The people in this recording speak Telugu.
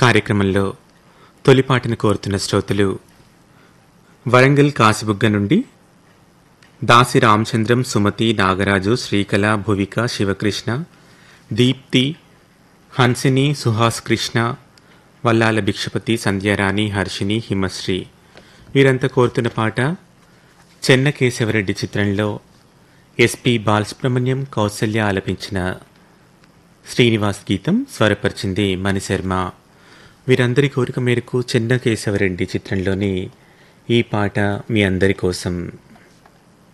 కార్యక్రమంలో తొలిపాటను కోరుతున్న శ్రోతలు వరంగల్ కాసిబుగ్గ నుండి దాసి రామచంద్రం సుమతి నాగరాజు శ్రీకళ భువిక శివకృష్ణ దీప్తి హన్సిని సుహాస్ కృష్ణ వల్లాల భిక్షపతి సంధ్యారాణి హర్షిని హిమశ్రీ వీరంతా కోరుతున్న పాట చెన్నకేశవరెడ్డి చిత్రంలో ఎస్పి బాలసుబ్రహ్మణ్యం కౌసల్య ఆలపించిన శ్రీనివాస్ గీతం స్వరపరిచింది మణిశర్మ వీరందరి కోరిక మేరకు చెన్నకేశవరెడ్డి చిత్రంలోని ఈ పాట మీ అందరి కోసం